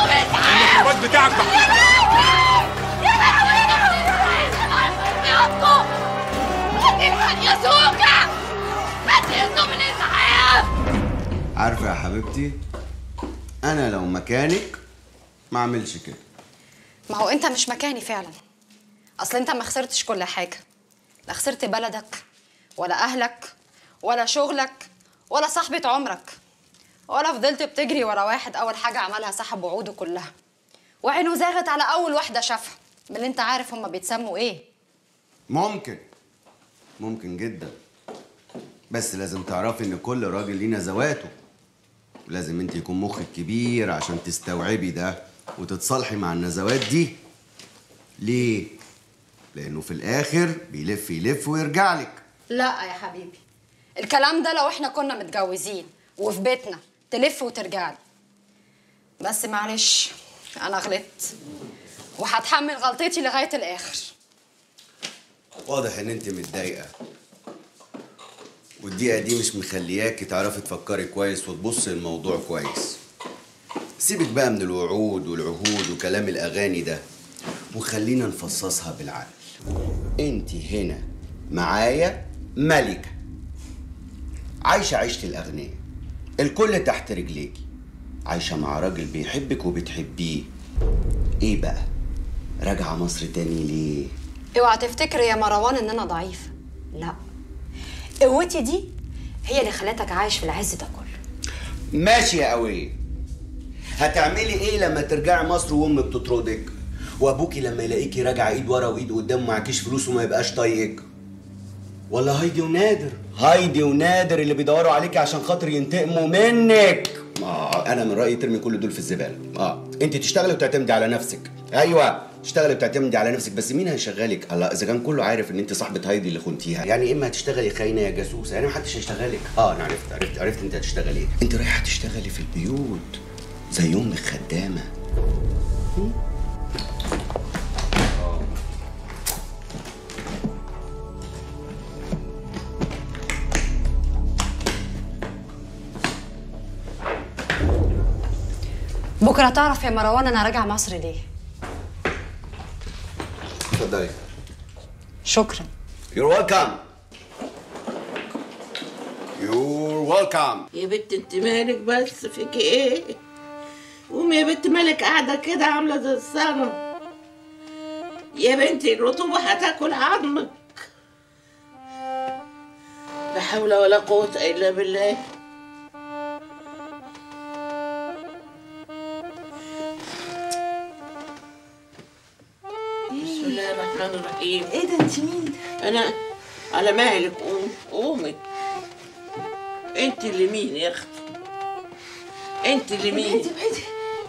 الواد بتاعك محطوط يا لهوي يا هدي الحق يا سوكا هدي يا من الاسعاف عارفه يا حبيبتي انا لو مكانك ما اعملش كده ما هو انت مش مكاني فعلا اصل انت ما خسرتش كل حاجه لا خسرت بلدك ولا اهلك ولا شغلك ولا صاحبة عمرك ولا فضلت بتجري ورا واحد اول حاجه عملها سحب وعوده كلها وعينه زاغت على اول واحده شافها من اللي انت عارف هما بيتسموا ايه ممكن ممكن جدا بس لازم تعرفي ان كل راجل ليه نزواته ولازم انت يكون مخك كبير عشان تستوعبي ده وتتصالحي مع النزوات دي ليه لانه في الاخر بيلف يلف ويرجع لك لا يا حبيبي الكلام ده لو احنا كنا متجوزين وفي بيتنا تلف وترجع لي بس معلش انا غلطت وهتحمل غلطتي لغايه الاخر واضح ان انت متضايقه والدقيقه دي مش مخلياكي تعرفي تفكري كويس وتبصي الموضوع كويس سيبك بقى من الوعود والعهود وكلام الاغاني ده وخلينا نفصصها بالعقل انت هنا معايا ملكه عايشه عيشه الاغنياء الكل تحت رجليكي عايشه مع راجل بيحبك وبتحبيه ايه بقى راجعه مصر تاني ليه اوعى تفتكر يا مروان ان انا ضعيفه لا قوتي دي هي اللي خلتك عايش في العز ده كله ماشي يا قوية هتعملي ايه لما ترجعي مصر وامك تطردك وابوكي لما يلاقيكي راجعه ايد ورا وايد قدام معكيش فلوس وما يبقاش طايقك ولا هايدي ونادر هايدي ونادر اللي بيدوروا عليكي عشان خاطر ينتقموا منك ما انا من رايي ترمي كل دول في الزباله اه انت تشتغلي وتعتمدي على نفسك ايوه تشتغلي وتعتمدي على نفسك بس مين هيشغلك الله اذا كان كله عارف ان انت صاحبه هايدي اللي خنتيها يعني اما هتشتغلي خاينه يا جاسوسه يعني محدش هيشتغلك اه انا عرفت عرفت عرفت انت هتشتغلي ايه انت رايحه تشتغلي في البيوت زي امك خدامه بكره تعرف يا مروان انا راجعه مصر ليه اتفضلي شكرا You're welcome. You're welcome. يا بنت انت مالك بس فيكي ايه قومي يا بنت مالك قاعده كده عامله زي الصنم يا بنتي الرطوبه هتاكل عظمك لا حول ولا قوه الا بالله بسم الله الرحمن الرحيم ايه ده انت مين انا على مهلك قومي قومي انت اللي مين يا اختي انت اللي مين ابعدي ابعدي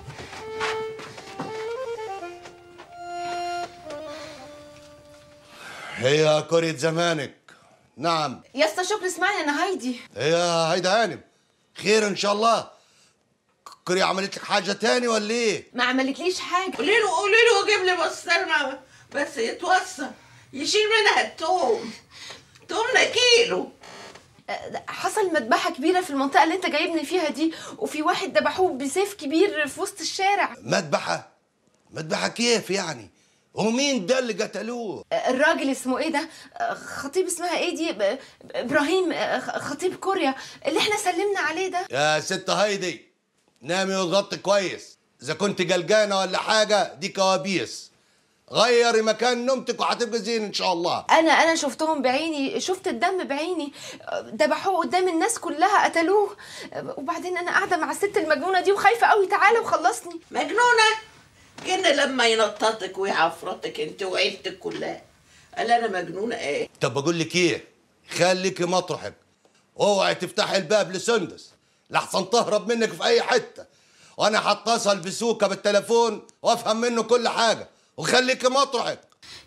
هي كورية زمانك نعم يا اسطى شكري اسمعني انا هايدي هي هيدا هانم خير ان شاء الله كوريا عملت لك حاجه تاني ولا ايه ما عملتليش حاجه قولي له قولي له وجيب لي بسطرمه بس يتوصى يشيل منها التوم تومنا كيلو آه، حصل مذبحه كبيره في المنطقه اللي انت جايبني فيها دي وفي واحد ذبحوه بسيف كبير في وسط الشارع مذبحه مذبحه كيف يعني ومين ده اللي قتلوه آه، الراجل اسمه ايه ده آه، خطيب اسمها ايه دي ب- ابراهيم آه، خ- خطيب كوريا اللي احنا سلمنا عليه ده يا ست هايدي نامي وتغطي كويس اذا كنت قلقانه ولا حاجه دي كوابيس غيري مكان نومتك وهتبقى زين ان شاء الله انا انا شفتهم بعيني شفت الدم بعيني آه، ذبحوه قدام الناس كلها قتلوه آه، وبعدين انا قاعده مع الست المجنونه دي وخايفه قوي تعالى وخلصني مجنونه كان لما ينططك ويعفرطك انت وعيلتك كلها قال انا مجنونه ايه طب بقول لك ايه خليكي مطرحك اوعي تفتحي الباب لسندس لحسن تهرب منك في اي حته وانا هتصل بسوكه بالتليفون وافهم منه كل حاجه وخليكي مطرحك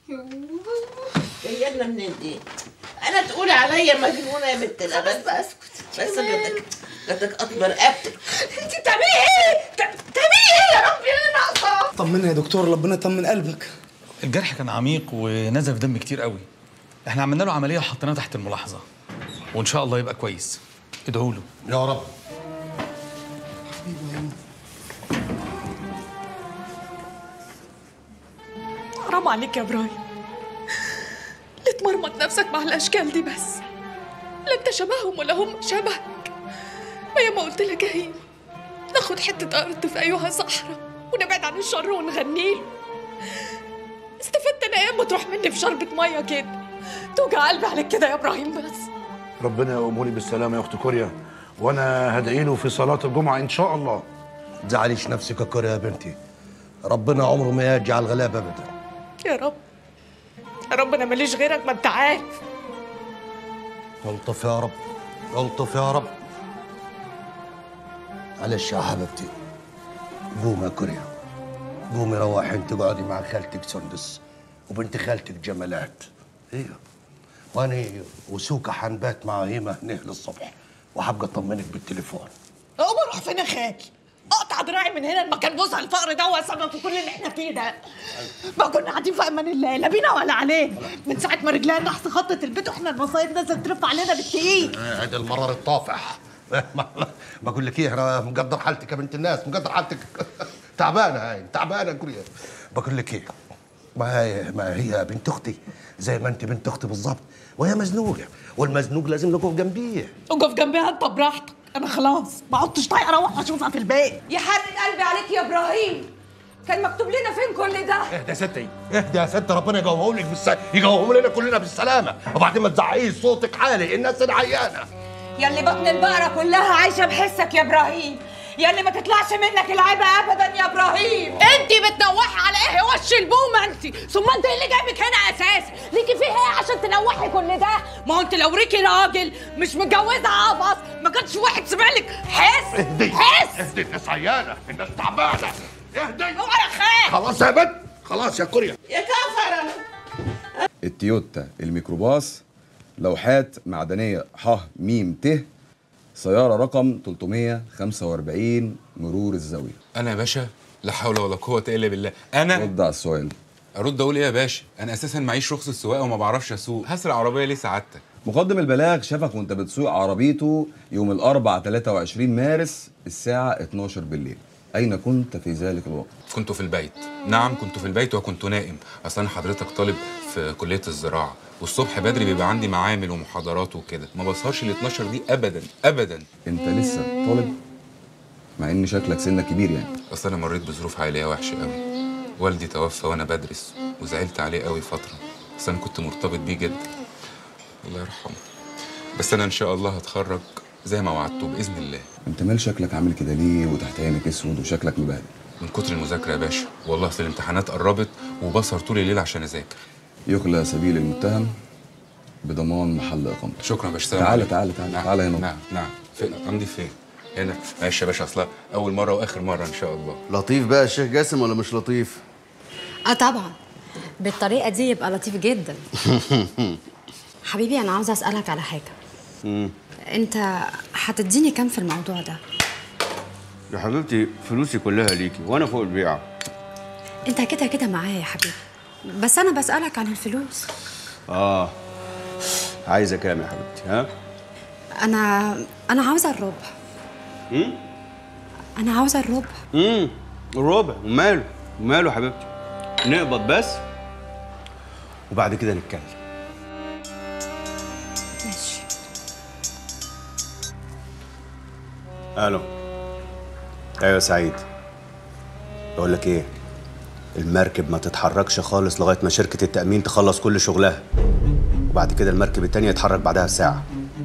جايه لنا منين دي انا تقولي عليا مجنونه يا بنت خلاص الابد بقى اسكت بس جدك جدك اكبر رقبتك انت بتعملي ايه؟ بتع- بتعملي ايه يا ربي انا ناقصه طمنا يا دكتور ربنا يطمن قلبك الجرح كان عميق ونزف دم كتير قوي احنا عملنا له عمليه وحطيناه تحت الملاحظه وان شاء الله يبقى كويس ادعوا له يا رب حرام عليك يا ابراهيم ليه تمرمط نفسك مع الاشكال دي بس لا انت شبههم ولا هم شبهك ما ياما قلت لك يا هيم ناخد حته ارض في ايها صحراء ونبعد عن الشر ونغنيله استفدت انا ايه اما تروح مني في شربة ميه كده توجع قلبي عليك كده يا ابراهيم بس ربنا يقومه لي بالسلامه يا اخت كوريا وانا هدعي له في صلاه الجمعه ان شاء الله تزعليش نفسك يا كوريا يا بنتي ربنا عمره ما يجعل غلاب ابدا يا رب يا رب انا ماليش غيرك ما انت عارف الطف يا رب الطف يا رب معلش يا حبيبتي قومي يا كوريا قومي روحي انت اقعدي مع خالتك سندس وبنت خالتك جمالات ايوه وانا وسوكا حنبات مع هيمه هنا للصبح وهبقى اطمنك بالتليفون اقوم اروح فين يا خال اقطع دراعي من هنا المكان بوسع الفقر ده وسبب في كل اللي احنا فيه ده ما كنا قاعدين في امان الله لا بينا ولا علينا من ساعه ما رجلينا نحس خطت البيت واحنا المصايب نزلت ترف علينا بالتقيل هذا المرار الطافح بقول لك ايه انا مقدر حالتك يا بنت الناس مقدر حالتك تعبانه هاي تعبانه كوريا بقول لك ايه ما هي ما هي بنت اختي زي ما انت بنت اختي بالظبط وهي مزنوقه والمزنوق لازم نقف جنبيه وقف جنبها انت براحتك انا خلاص ما عدتش طايقه اروح واشوفها في البيت يا حرة قلبي عليك يا ابراهيم كان مكتوب لنا فين كل ده اهدى يا ستي اهدى يا ست ربنا يقومهم لك بالس... يقومهم لنا كلنا بالسلامه وبعدين ما تزعقيش صوتك عالي الناس اللي عيانه يا اللي بطن البقرة كلها عايشة بحسك يا ابراهيم يا اللي ما تطلعش منك العيبة ابدا يا ابراهيم انت بتنوحي على ايه وش البومه انت ثم انت إيه اللي جايبك هنا اساسا ليكي فيها ايه عشان تنوحي كل ده ما هو انت لو ريكي راجل مش متجوزه عبط ما كانش واحد سمعلك حس اهدي حس اهدي الناس عيانه الناس تعبانه اهدي اوعى يا خال خلاص يا بنت خلاص يا كوريا يا كفرة التويوتا الميكروباص لوحات معدنية ح م ت سيارة رقم 345 مرور الزاوية انا يا باشا لا حول ولا قوه الا بالله انا رد على السؤال ارد اقول ايه يا باشا انا اساسا معيش رخصه سواقه وما بعرفش اسوق هسرق عربيه ليه سعادتك مقدم البلاغ شافك وانت بتسوق عربيته يوم الأربع 23 مارس الساعة 12 بالليل أين كنت في ذلك الوقت؟ كنت في البيت نعم كنت في البيت وكنت نائم اصل انا حضرتك طالب في كليه الزراعه والصبح بدري بيبقى عندي معامل ومحاضرات وكده ما بسهرش ال 12 دي ابدا ابدا أنت لسه طالب؟ مع إن شكلك سنك كبير يعني اصل انا مريت بظروف عائليه وحشه قوي والدي توفى وانا بدرس وزعلت عليه قوي فتره بس انا كنت مرتبط بيه جدا الله يرحمه بس انا ان شاء الله هتخرج زي ما وعدته باذن الله أنت مال شكلك عامل كده ليه وتحت عينك أسود وشكلك مبهدل؟ من كتر المذاكره يا باشا والله اصل الامتحانات قربت وبسهر طول الليل عشان اذاكر يخلى سبيل المتهم بضمان محل إقامته شكرا يا باشا سلام تعالى عليكم. تعالى تعالى نعم. تعالى هنا نعم نعم فين امضي فين هنا معلش يا باشا اصلا اول مره واخر مره ان شاء الله لطيف بقى الشيخ جاسم ولا مش لطيف؟ اه طبعا بالطريقه دي يبقى لطيف جدا حبيبي انا عاوزه اسالك على حاجه مم. انت هتديني كام في الموضوع ده يا حبيبتي فلوسي كلها ليكي وانا فوق البيعه انت كده كده معايا يا حبيبي بس انا بسالك عن الفلوس اه عايزه كام يا حبيبتي ها؟ انا انا عاوزه الربع امم انا عاوزه الربع امم الربع وماله وماله يا حبيبتي نقبض بس وبعد كده نتكلم ماشي الو ايوه يا سعيد بقول لك ايه المركب ما تتحركش خالص لغايه ما شركه التامين تخلص كل شغلها وبعد كده المركب التانية يتحرك بعدها بساعه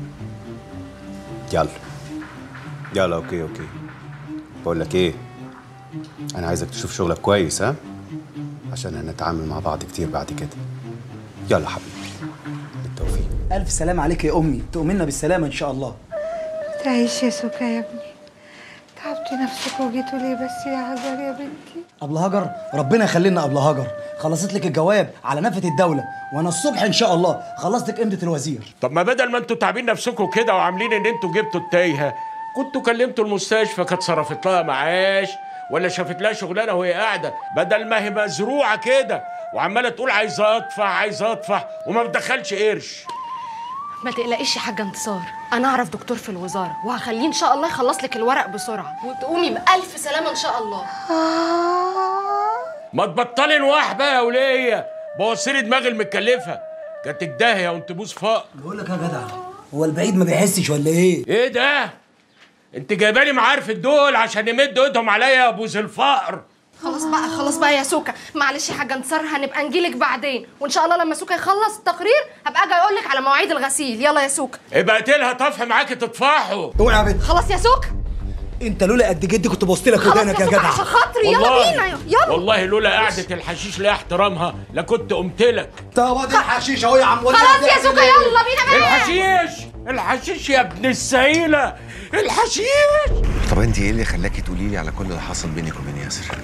يلا يلا اوكي اوكي بقول لك ايه انا عايزك تشوف شغلك كويس ها عشان هنتعامل مع بعض كتير بعد كده يلا حبيبي ألف سلام عليك يا أمي تؤمنا بالسلامة إن شاء الله تعيش يا سكا يا ابني تعبتي نفسك وجيتوا ليه بس يا هاجر يا بنتي أبله هاجر ربنا يخلينا أبله هاجر خلصت لك الجواب على نفقة الدولة وأنا الصبح إن شاء الله خلصت لك قيمة الوزير طب ما بدل ما انتوا تعبين نفسكم كده وعاملين ان انتوا جبتوا التايهه كنتوا كلمتوا المستشفى كانت صرفت لها معاش ولا شافت لها شغلانه وهي قاعده بدل ما هي مزروعه كده وعماله تقول عايزه ادفع عايزه ادفع وما بتدخلش قرش ما تقلقيش يا حاجه انتصار انا اعرف دكتور في الوزاره وهخليه ان شاء الله يخلص لك الورق بسرعه وتقومي بالف سلامه ان شاء الله ما تبطلي نواح بقى يا وليه بوصلي دماغي المتكلفه كانت الداهيه وانت بوس فقر بقول لك يا جدع هو البعيد ما بيحسش ولا ايه ايه ده انت جايبالي معارف الدول عشان يمدوا ايدهم عليا يا بوز الفقر خلاص بقى خلاص بقى يا سوكا معلش يا حاجه انتصار هنبقى نجيلك بعدين وان شاء الله لما سوكا يخلص التقرير هبقى اجي اقول لك على مواعيد الغسيل يلا يا سوكا ابقى اقتلها طفح معاكي تطفحوا اوعى يا بنت خلاص يا سوكا انت لولا قد جدي كنت بوظت لك خلاص ودانك يا يا سوكا جدع عشان خاطري يلا والله- بينا يلا والله لولا قعدة الحشيش ليها احترامها لكنت قمت لك طب ادي الحشيش اهو يا عم ولا خلاص يا سوكا يلا بينا بقى الحشيش الحشيش يا ابن السيلة الحشيش طب انت ايه اللي خلاكي تقولي لي على كل اللي حصل بينك وبين ياسر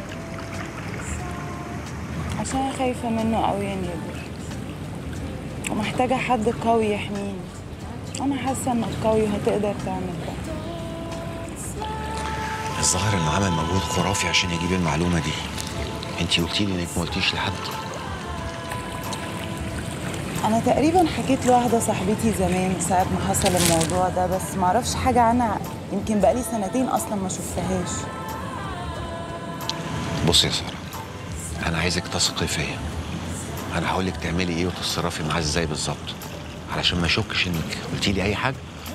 عشان خايفة منه قوي يا نيبر ومحتاجة حد قوي يحميني أنا حاسة إنك قوي وهتقدر تعمل ده الظاهر انه عمل مجهود خرافي عشان يجيب المعلومه دي انت قلتي لي انك ما قلتيش لحد أنا تقريبا حكيت لواحدة صاحبتي زمان ساعة ما حصل الموضوع ده بس معرفش حاجة عنها يمكن بقالي سنتين أصلا ما شفتهاش بصي يا ساره انا عايزك تثقي فيا انا هقول لك تعملي ايه وتتصرفي معاه ازاي بالظبط علشان ما اشكش انك قلتي لي اي حاجه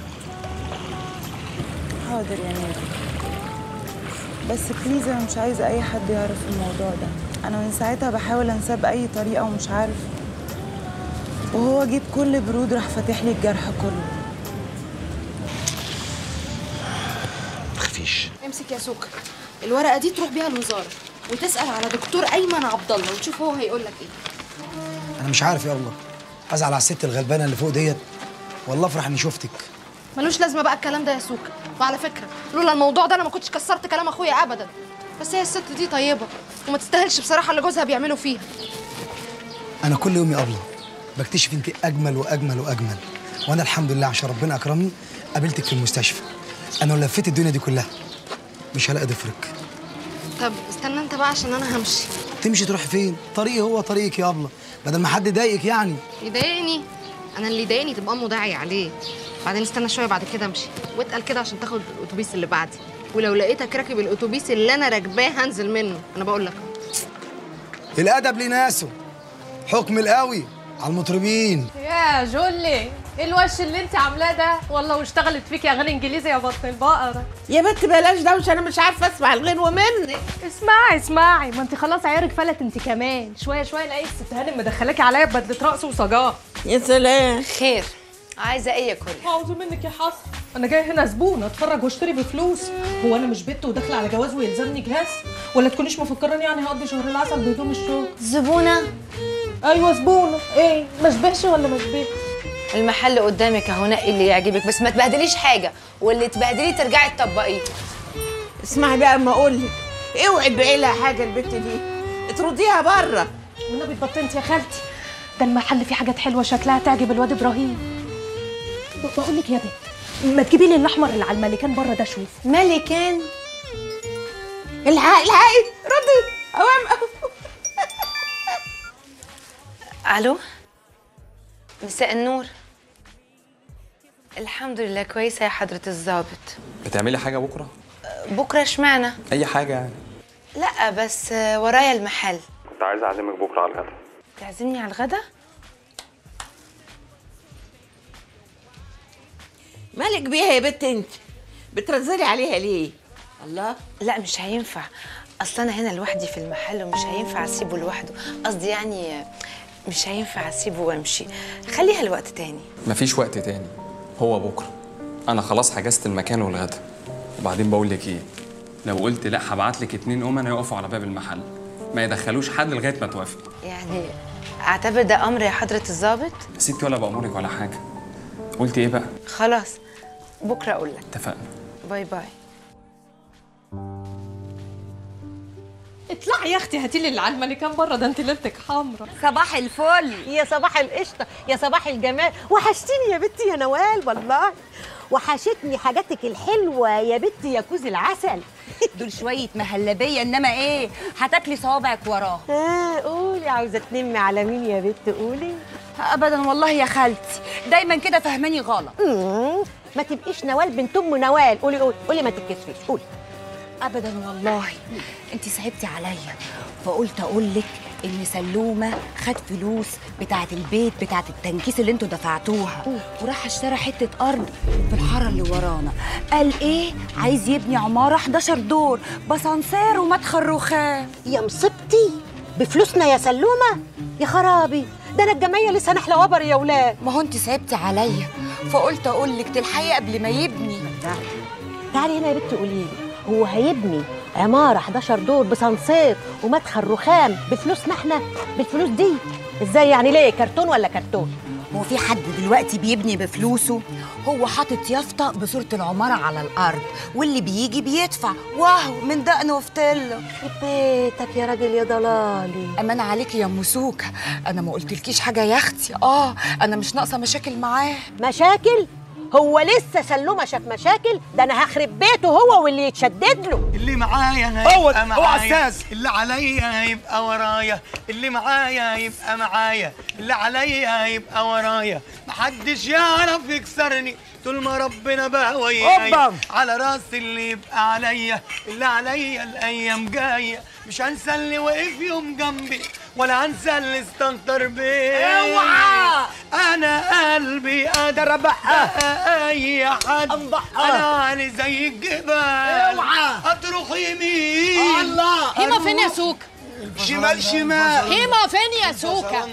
حاضر يا نيبر بس بليز أنا مش عايزة أي حد يعرف الموضوع ده أنا من ساعتها بحاول أنساه بأي طريقة ومش عارف وهو جيب كل برود راح فاتح لي الجرح كله متخافيش امسك يا سوكا الورقه دي تروح بيها الوزاره وتسال على دكتور ايمن عبد الله وتشوف هو هيقول لك ايه انا مش عارف يا الله ازعل على الست الغلبانه اللي فوق ديت والله افرح اني شفتك ملوش لازمه بقى الكلام ده يا سوكا وعلى فكره لولا الموضوع ده انا ما كنتش كسرت كلام اخويا ابدا بس هي الست دي طيبه وما تستاهلش بصراحه اللي جوزها بيعمله فيها انا كل يوم يا الله بكتشف انت اجمل واجمل واجمل وانا الحمد لله عشان ربنا اكرمني قابلتك في المستشفى انا لو لفيت الدنيا دي كلها مش هلاقي ضفرك طب استنى انت بقى عشان انا همشي تمشي تروح فين طريقي هو طريقك يا الله بدل ما حد يضايقك يعني يضايقني انا اللي يضايقني تبقى امه داعي عليه بعدين استنى شويه بعد كده امشي واتقل كده عشان تاخد الاتوبيس اللي بعدي ولو لقيتك راكب الاتوبيس اللي انا راكباه هنزل منه انا بقول لك الادب ليه ناسه حكم القوي على المطربين يا جولي ايه الوش اللي انت عاملاه ده والله واشتغلت فيكي اغاني انجليزي يا بطن البقره يا بنت بلاش دوشه انا مش عارفه اسمع الغنوه منك اسمعي اسمعي ما انت خلاص عيارك فلت انت كمان شويه شويه الاقي الست هانم مدخلاكي عليا ببدله رقص وصجاه يا سلام خير عايزه ايه يا كوريا اعوذ منك يا حسن انا جايه هنا زبون اتفرج واشتري بفلوس هو انا مش بنت وداخله على جواز ويلزمني جهاز ولا تكونيش مفكراني يعني هقضي شهر العسل بهدوم الشغل زبونه ايوه زبونه ايه ما اشبهش ولا ما اشبهش المحل قدامك اهو نقي اللي يعجبك بس ما تبهدليش حاجه واللي تبهدليه ترجعي تطبقيه اسمعي بقى اما اقول لك اوعي تبيعي لها حاجه البت دي اطرديها بره والنبي اتبطنت يا خالتي ده المحل فيه حاجات حلوه شكلها تعجب الواد ابراهيم بقول لك يا بنت ما تجيبي لي الاحمر اللي على الملكان بره ده شوف ملكان الحقي الحقي ردي اوام الو مساء النور الحمد لله كويسه يا حضره الضابط بتعملي حاجة بكرة؟ بكره اشمعنى أي حاجة يعني لا بس ورايا المحل كنت عايز أعزمك بكرة على الغدا تعزمني على الغدا مالك بيها يا بنت انت بترزلي عليها ليه الله لا مش هينفع اصل انا هنا لوحدي في المحل ومش هينفع اسيبه لوحده قصدي يعني مش هينفع اسيبه وامشي خليها لوقت تاني مفيش وقت تاني هو بكرة أنا خلاص حجزت المكان والغدا وبعدين بقول لك إيه لو قلت لا هبعت لك اتنين أمنا يقفوا على باب المحل ما يدخلوش حد لغاية ما توافقي يعني اعتبر ده امر يا حضره الضابط يا ستي ولا بأمرك ولا حاجة قلت إيه بقى؟ خلاص بكره اقول لك اتفقنا باي باي اطلعي يا اختي هاتي لي اللي على الملكان بره ده انت ليلتك حمرا صباح الفل يا صباح القشطه يا صباح الجمال وحشتيني يا بنتي يا نوال والله وحشتني حاجاتك الحلوه يا بنتي يا كوز العسل دول شوية مهلبية إنما إيه هتاكلي صوابعك وراه اه قولي عاوزه تنمي على مين يا بنت قولي أبدا والله يا خالتي دايما كده فهماني غلط مم، ما تبقيش نوال بنت ام نوال قولي قولي قولي ما تتكسفيش قولي ابدا والله انت صعبتي عليا فقلت اقول لك ان سلومه خد فلوس بتاعه البيت بتاعه التنكيس اللي انتوا دفعتوها وراح اشترى حته ارض في الحاره اللي ورانا قال ايه عايز يبني عماره 11 دور بسانسير ومدخل رخام يا مصيبتي بفلوسنا يا سلومه يا خرابي ده انا الجمعيه لسه نحله وبر يا ولاد ما هو انت صعبتي عليا فقلت اقول لك تلحقي قبل ما يبني تعالي هنا يا بنتي قولي لي هو هيبني عماره 11 دور بسانسير ومدخل رخام بفلوسنا احنا بالفلوس دي ازاي يعني ليه كرتون ولا كرتون هو في حد دلوقتي بيبني بفلوسه هو حاطط يافطه بصوره العماره على الارض واللي بيجي بيدفع واو من دقنه وفتله بيتك يا راجل يا ضلالي امان عليكي يا ام سوكه انا ما قلتلكيش حاجه يا اختي اه انا مش ناقصه مشاكل معاه مشاكل هو لسه سلومه شاف مشاكل ده انا هخرب بيته هو واللي يتشدد له اللي معايا هو- هيبقى هو معايا أستاذ. اللي عليا هيبقى ورايا اللي معايا هيبقى معايا اللي عليا هيبقى ورايا محدش يعرف يكسرني طول ما ربنا بقى وياي أوبا. على راس اللي يبقى عليا اللي عليا الايام جايه مش هنسى اللي وقف يوم جنبي ولا هنسى اللي استنطر بيا اوعى. انا قلبي قادر بقى اي حد انا علي زي الجبال اوعى. هتروح يمين الله. هيما فين يا سوكا شمال شمال هيما فين يا سوكا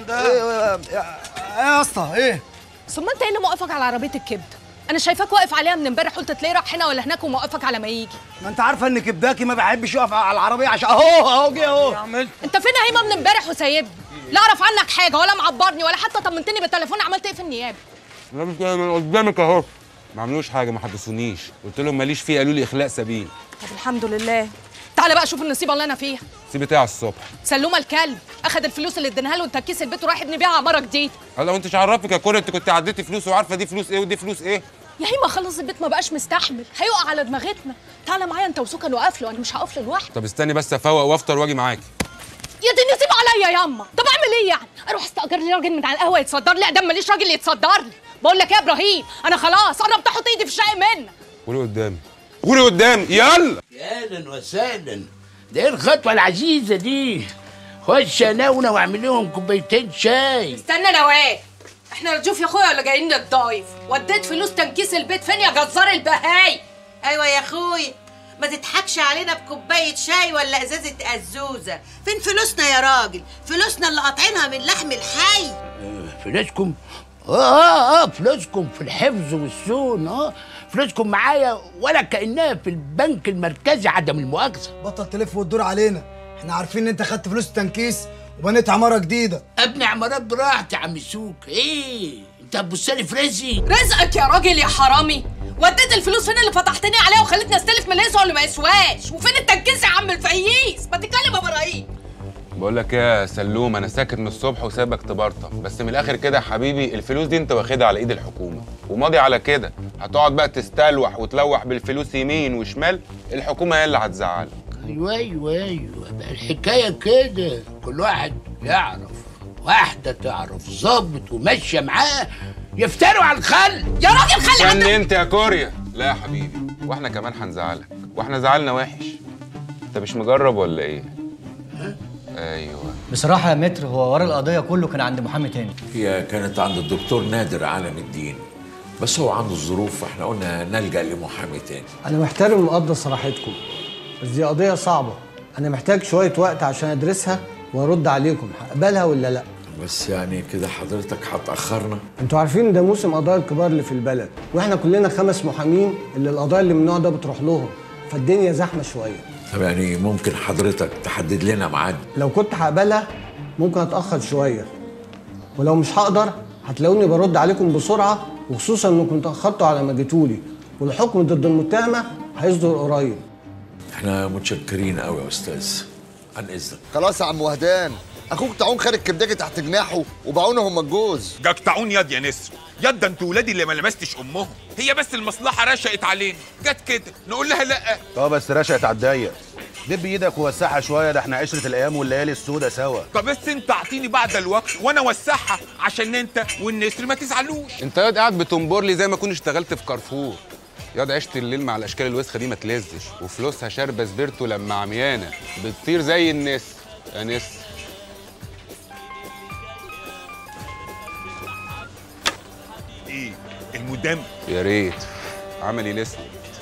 يا اسطى ايه ثم انت ايه اللي موقفك على عربيه الكبده انا شايفاك واقف عليها من امبارح قلت تلاقيه راح هنا ولا هناك وموقفك على ما يجي ما انت عارفه ان كبداكي ما بيحبش يقف على العربيه عشان اهو اهو جه اهو انت فين يا هيما من امبارح وسايبني لا اعرف عنك حاجه ولا معبرني ولا حتى طمنتني بالتليفون عملت ايه في النيابه لا مش جاي من قدامك اهو ما عملوش حاجه ما حبسونيش قلت لهم ماليش فيه قالوا لي اخلاء سبيل طب الحمد لله تعالى بقى شوف النصيبه اللي انا فيها سيب بتاع الصبح سلومه الكلب اخد الفلوس اللي اديناها له وتكيس البيت وراح يبني بيها عماره جديده هلا وانت مش عرفك يا كورة انت كنت عديتي فلوس وعارفه دي فلوس ايه ودي فلوس ايه يا هيما خلص البيت ما بقاش مستحمل هيقع على دماغتنا تعالى معايا انت وسوكا نوقف له انا مش هقف له لوحدي طب استني بس افوق وافطر واجي معاكي يا دي نسيب عليا ياما طب اعمل ايه يعني اروح استاجر لي راجل من على القهوه يتصدر لي ادام ماليش راجل يتصدر لي بقول لك ايه يا ابراهيم انا خلاص قربت احط ايدي في الشقه منك قولي قدامي قولي قدامي يلا يا اهلا وسهلا ده ايه الخطوه العزيزه دي خش يا نونه واعمل لهم كوبايتين شاي استنى نوال احنا رجوف يا اخويا ولا جايين نتضايف وديت فلوس تنكيس البيت فين يا جزار البهاي ايوه يا اخوي ما تضحكش علينا بكوبايه شاي ولا ازازه ازوزه فين فلوسنا يا راجل فلوسنا اللي قاطعينها من لحم الحي فلوسكم اه اه اه فلوسكم في الحفظ والصون اه فلوسكم معايا ولا كانها في البنك المركزي عدم المؤاخذه بطل تلف وتدور علينا احنا عارفين ان انت خدت فلوس التنكيس وبنيت عماره جديده ابني عمارات براحتي يا عم سوق ايه انت هتبص لي في رزقي رزقك يا راجل يا حرامي وديت الفلوس فين اللي فتحتني عليها وخلتني استلف من اللي يسوى واللي ما يسواش وفين التنكيس يا عم الفقيس ما تتكلم يا ابراهيم بقول لك ايه يا سلوم انا ساكت من الصبح وسايبك تبرطع بس من الاخر كده يا حبيبي الفلوس دي انت واخدها على ايد الحكومه وماضي على كده هتقعد بقى تستلوح وتلوح بالفلوس يمين وشمال الحكومه هي اللي هتزعلك ايوه ايوه ايوه بقى الحكايه كده كل واحد يعرف واحده تعرف ظابط وماشيه معاه يفتروا على الخل يا راجل خلي استني انت يا كوريا لا يا حبيبي واحنا كمان هنزعلك واحنا زعلنا وحش انت مش مجرب ولا ايه ايوه بصراحة يا متر هو ورا القضية كله كان عند محامي تاني هي كانت عند الدكتور نادر عالم الدين بس هو عنده الظروف فاحنا قلنا نلجأ لمحامي تاني أنا محترم ومقدر صراحتكم بس دي قضية صعبة أنا محتاج شوية وقت عشان أدرسها وأرد عليكم هقبلها ولا لأ بس يعني كده حضرتك هتأخرنا انتوا عارفين ده موسم قضايا الكبار اللي في البلد واحنا كلنا خمس محامين اللي القضايا اللي من النوع ده بتروح لهم فالدنيا زحمة شوية طب يعني ممكن حضرتك تحدد لنا ميعاد لو كنت هقبلها ممكن اتأخر شوية ولو مش هقدر هتلاقوني برد عليكم بسرعة وخصوصا انكم اتأخرتوا على ما جيتولي والحكم ضد المتهمة هيصدر قريب احنا متشكرين قوي يا استاذ عن اذنك خلاص يا عم وهدان اخوك طاعون خارج كبداجي تحت جناحه وبعونه هم الجوز جكتعون ياض يا نسر ياض ده انتوا ولادي اللي ما لمستش امهم هي بس المصلحه رشقت علينا جت كده نقول لها لا اه بس رشقت على الضيق دب ايدك ووسعها شويه ده احنا عشره الايام والليالي السوداء سوا طب بس انت اعطيني بعد الوقت وانا اوسعها عشان انت والنسر ما تزعلوش انت ياض قاعد بتنبر لي زي ما كنت اشتغلت في كارفور ياض عشت الليل مع الاشكال الوسخه دي ما تلزش وفلوسها شاربه سبيرتو لما عميانه بتطير زي النس يا نس ايه المدام يا ريت عملي لسه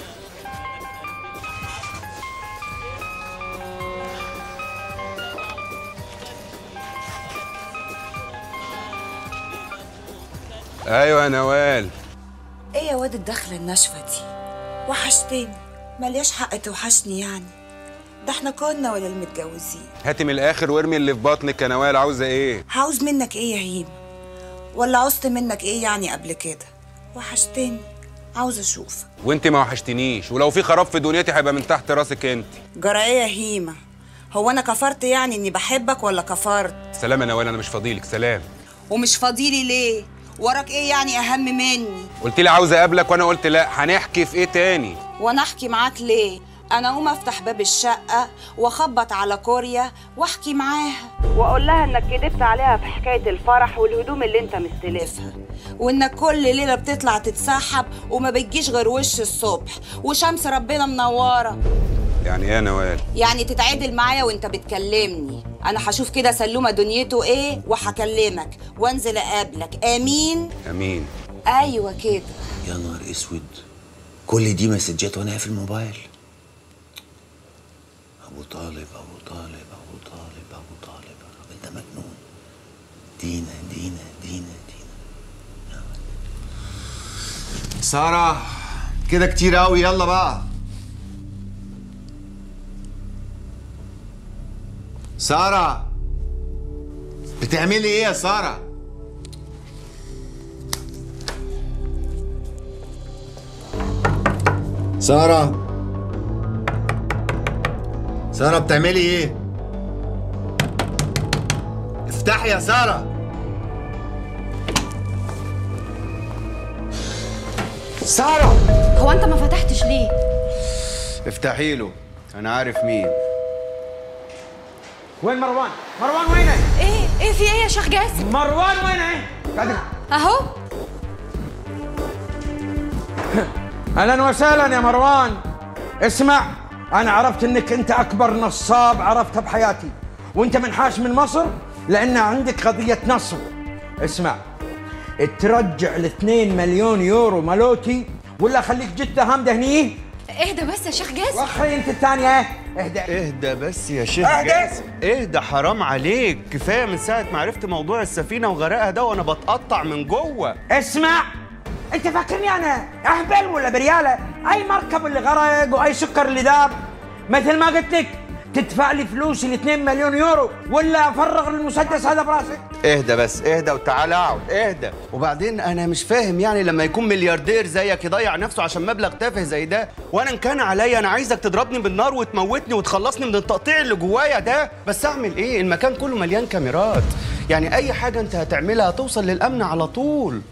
ايوه يا نوال ايه يا واد الدخلة الناشفة دي وحشتني ملياش حق توحشني يعني ده احنا كنا ولا المتجوزين هاتي من الاخر وارمي اللي في بطنك يا نوال عاوزه ايه عاوز منك ايه يا هيم ولا عوزت منك ايه يعني قبل كده وحشتني عاوز اشوفك وانت ما وحشتنيش ولو في خراب في دنيتي هيبقى من تحت راسك انت جرى ايه يا هيمة هو انا كفرت يعني اني بحبك ولا كفرت سلام يا نوال انا مش فاضيلك سلام ومش فاضيلي ليه وراك ايه يعني اهم مني قلت لي عاوز اقابلك وانا قلت لا هنحكي في ايه تاني وانا احكي معاك ليه انا اقوم افتح باب الشقه واخبط على كوريا واحكي معاها واقول لها انك كدبت عليها في حكايه الفرح والهدوم اللي انت مستلفها وانك كل ليله بتطلع تتسحب وما بتجيش غير وش الصبح وشمس ربنا منوره يعني ايه يا نوال يعني تتعادل معايا وانت بتكلمني انا هشوف كده سلومه دنيته ايه وهكلمك وانزل اقابلك امين امين ايوه كده يا نهار اسود كل دي مسجات وانا في الموبايل ابو طالب ابو طالب ابو طالب ابو طالب الراجل ده مجنون دينا دينا دينا دينا سارة كده كتير قوي يلا بقى سارة بتعملي ايه يا سارة؟ سارة سارة بتعملي ايه؟ افتحي يا سارة سارة هو انت ما فتحتش ليه افتحي له انا عارف مين وين مروان؟ مروان وينه؟ ايه ايه في ايه يا شيخ جاسم مروان وينه؟ قادر اهو اهلا وسهلا يا مروان اسمع انا عرفت انك انت اكبر نصاب عرفتها بحياتي وانت منحاش من مصر لان عندك قضيه نصب اسمع ترجع ال 2 مليون يورو مالوتي ولا خليك جده هامده هني اهدى بس يا شيخ جاسم وخري انت الثانيه اهدى اهدى بس يا شيخ اهدى. جاسم اهدى حرام عليك كفايه من ساعه ما عرفت موضوع السفينه وغرقها ده وانا بتقطع من جوه اسمع انت فاكرني انا اهبل ولا برياله اي مركب اللي غرق واي سكر اللي داب مثل ما قلت لك تدفع لي فلوسي ال 2 مليون يورو ولا افرغ المسدس هذا براسك اهدى بس اهدى وتعالى اقعد اهدى وبعدين انا مش فاهم يعني لما يكون ملياردير زيك يضيع نفسه عشان مبلغ تافه زي ده وانا ان كان عليا انا عايزك تضربني بالنار وتموتني وتخلصني من التقطيع اللي جوايا ده بس اعمل ايه المكان كله مليان كاميرات يعني اي حاجه انت هتعملها هتوصل للامن على طول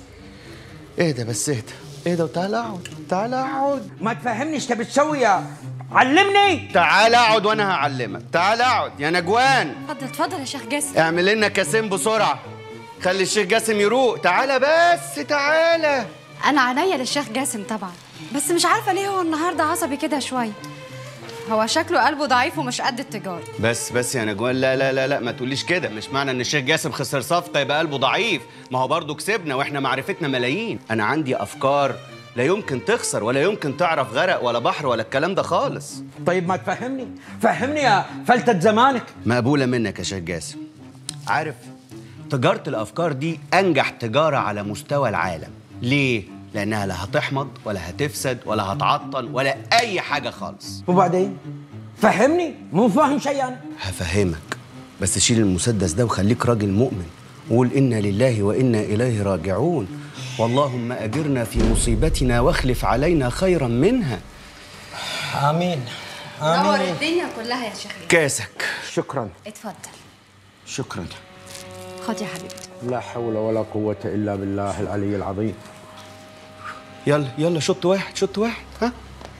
اهدى بس اهدى اهدى وتعالى اقعد تعالى اقعد ما تفهمنيش تبي تسوي يا علمني تعالى اقعد وانا هعلمك تعالى اقعد يا نجوان اتفضل اتفضل يا شيخ جاسم اعمل لنا كاسين بسرعه خلي الشيخ جاسم يروق تعالى بس تعالى انا عينيا للشيخ جاسم طبعا بس مش عارفه ليه هو النهارده عصبي كده شويه هو شكله قلبه ضعيف ومش قد التجاره بس بس يا نجوان لا لا لا لا ما تقوليش كده مش معنى ان الشيخ جاسم خسر صفقه يبقى قلبه ضعيف ما هو برضه كسبنا واحنا معرفتنا ملايين انا عندي افكار لا يمكن تخسر ولا يمكن تعرف غرق ولا بحر ولا الكلام ده خالص طيب ما تفهمني فهمني يا فلتة زمانك مقبوله منك يا شيخ جاسم عارف تجاره الافكار دي انجح تجاره على مستوى العالم ليه لانها لا هتحمض ولا هتفسد ولا هتعطل ولا اي حاجه خالص وبعدين فهمني مو فاهم شيء انا هفهمك بس شيل المسدس ده وخليك راجل مؤمن وقول إنا لله وإنا إليه راجعون واللهم أجرنا في مصيبتنا واخلف علينا خيرا منها امين نور الدنيا كلها يا شيخ كاسك شكرا اتفضل شكرا خد يا حبيبتي لا حول ولا قوة إلا بالله العلي العظيم يلا يلا شط واحد شط واحد ها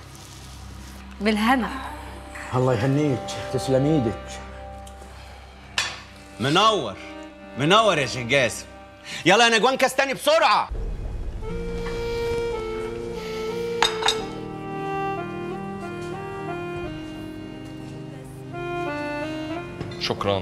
بالهنا الله يهنيك تسلم ايدك منور منور يا شيخ جاسم يلا يا نجوان كاس تاني بسرعة شكرا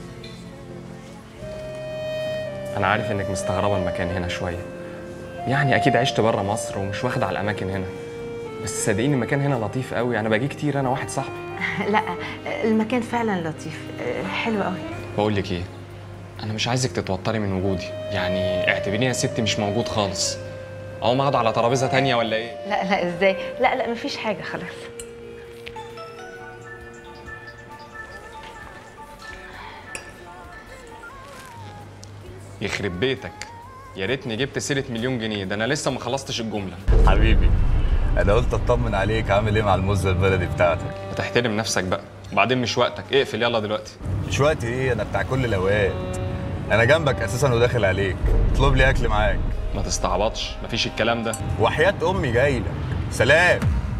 انا عارف انك مستغربه المكان هنا شويه يعني اكيد عشت بره مصر ومش واخد على الاماكن هنا بس صدقيني المكان هنا لطيف قوي انا باجي كتير انا واحد صاحبي لا المكان فعلا لطيف حلو قوي بقول لك ايه انا مش عايزك تتوتري من وجودي يعني اعتبريني يا ستي مش موجود خالص اقوم اقعد على ترابيزه تانية ولا ايه لا لا ازاي لا لا مفيش حاجه خلاص يخرب بيتك يا ريتني جبت سيره مليون جنيه ده انا لسه ما خلصتش الجمله حبيبي انا قلت اطمن عليك عامل ايه مع المزه البلدي بتاعتك تحترم نفسك بقى وبعدين مش وقتك اقفل يلا دلوقتي مش وقت ايه انا بتاع كل الاوقات انا جنبك اساسا وداخل عليك اطلب لي اكل معاك ما تستعبطش مفيش الكلام ده وحياه امي جاي لك سلام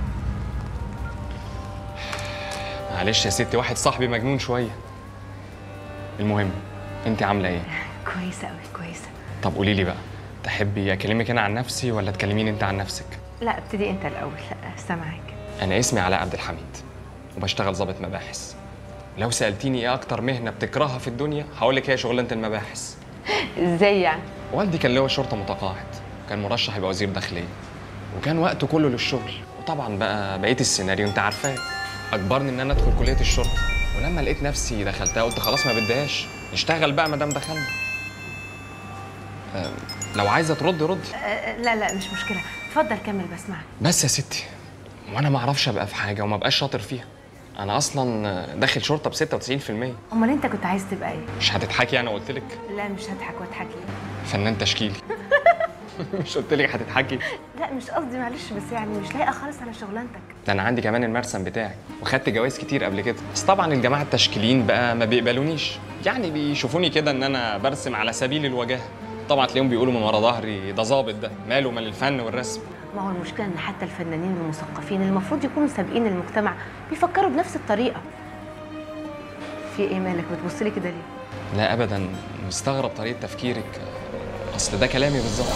معلش يا ستي واحد صاحبي مجنون شويه المهم انت عامله ايه كويسه قوي كويسه طب قولي لي بقى تحبي اكلمك انا عن نفسي ولا تكلميني انت عن نفسك لا ابتدي انت الاول لا سامعك انا اسمي علاء عبد الحميد وبشتغل ضابط مباحث لو سالتيني ايه اكتر مهنه بتكرهها في الدنيا هقول لك هي شغلانه المباحث ازاي يعني والدي كان لواء شرطه متقاعد كان مرشح يبقى وزير داخليه وكان وقته كله للشغل وطبعا بقى بقيه السيناريو انت عارفاه اجبرني ان انا ادخل كليه الشرطه ولما لقيت نفسي دخلتها قلت خلاص ما بديهاش نشتغل بقى ما دام دخلنا أه، لو عايزه تردي ردي أه، لا لا مش مشكله اتفضل كمل بسمعك بس يا ستي وانا ما اعرفش ابقى في حاجه وما بقاش شاطر فيها انا اصلا داخل شرطه ب 96% امال انت كنت عايز تبقى ايه مش هتضحكي انا قلت لك لا مش هضحك واضحك ليه فنان تشكيلي مش قلت لك هتضحكي لا مش قصدي معلش بس يعني مش لايقه خالص على شغلانتك ده انا عندي كمان المرسم بتاعي وخدت جوائز كتير قبل كده بس طبعا الجماعه التشكيليين بقى ما بيقبلونيش يعني بيشوفوني كده ان انا برسم على سبيل الوجاهه طبعا تلاقيهم بيقولوا من ورا ظهري ده ظابط ده ماله مال الفن والرسم ما هو المشكله ان حتى الفنانين والمثقفين اللي المفروض يكونوا سابقين المجتمع بيفكروا بنفس الطريقه في ايه مالك بتبص لي كده ليه لا ابدا مستغرب طريقه تفكيرك اصل ده كلامي بالظبط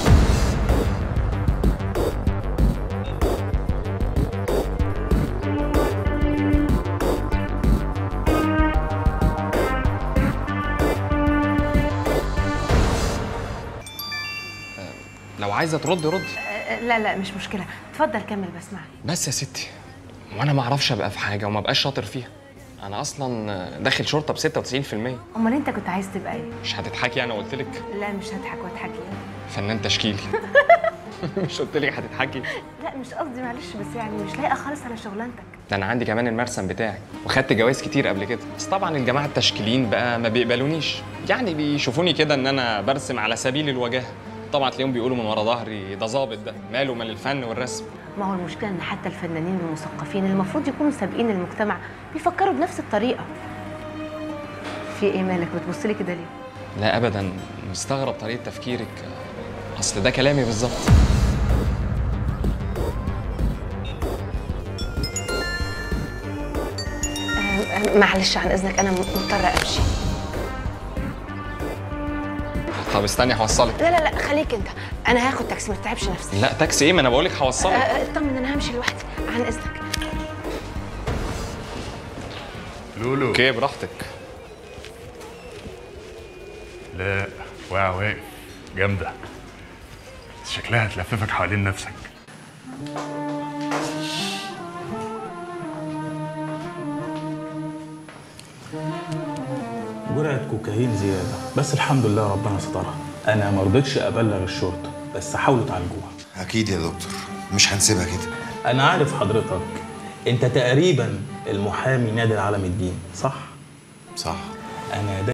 لو عايزه تردي ردي أه، لا لا مش مشكله اتفضل كمل بسمعك بس يا ستي وانا ما اعرفش ابقى في حاجه وما بقاش شاطر فيها انا اصلا داخل شرطه ب 96% امال انت كنت عايز تبقى ايه مش هتضحكي انا قلت لك لا مش هضحك واضحك ليه فنان تشكيلي مش قلت لك هتضحكي لا مش قصدي معلش بس يعني مش لايقه خالص على شغلانتك ده انا عندي كمان المرسم بتاعي وخدت جوائز كتير قبل كده بس طبعا الجماعه التشكيليين بقى ما بيقبلونيش يعني بيشوفوني كده ان انا برسم على سبيل الوجاهه طبعا تلاقيهم بيقولوا من ورا ظهري ده ظابط ده ماله مال الفن والرسم ما هو المشكله ان حتى الفنانين والمثقفين اللي المفروض يكونوا سابقين المجتمع بيفكروا بنفس الطريقه في ايه مالك بتبص لي كده ليه لا ابدا مستغرب طريقه تفكيرك اصل ده كلامي بالظبط أه، أه، معلش عن اذنك انا مضطره امشي طب استني هوصلك لا لا لا خليك انت انا هاخد تاكسي ما تتعبش نفسك لا تاكسي ايه ما انا بقول لك أه، هوصلك أه، اطمن انا همشي لوحدي عن اذنك لولو اوكي براحتك لا واقع واقف جامدة شكلها هتلففك حوالين نفسك جرعة كوكايين زيادة بس الحمد لله ربنا سترها أنا ما رضيتش أبلغ الشرطة بس حاولوا تعالجوها اكيد يا دكتور مش هنسيبها كده أنا عارف حضرتك أنت تقريبا المحامي نادر علم الدين صح؟ صح أنا ده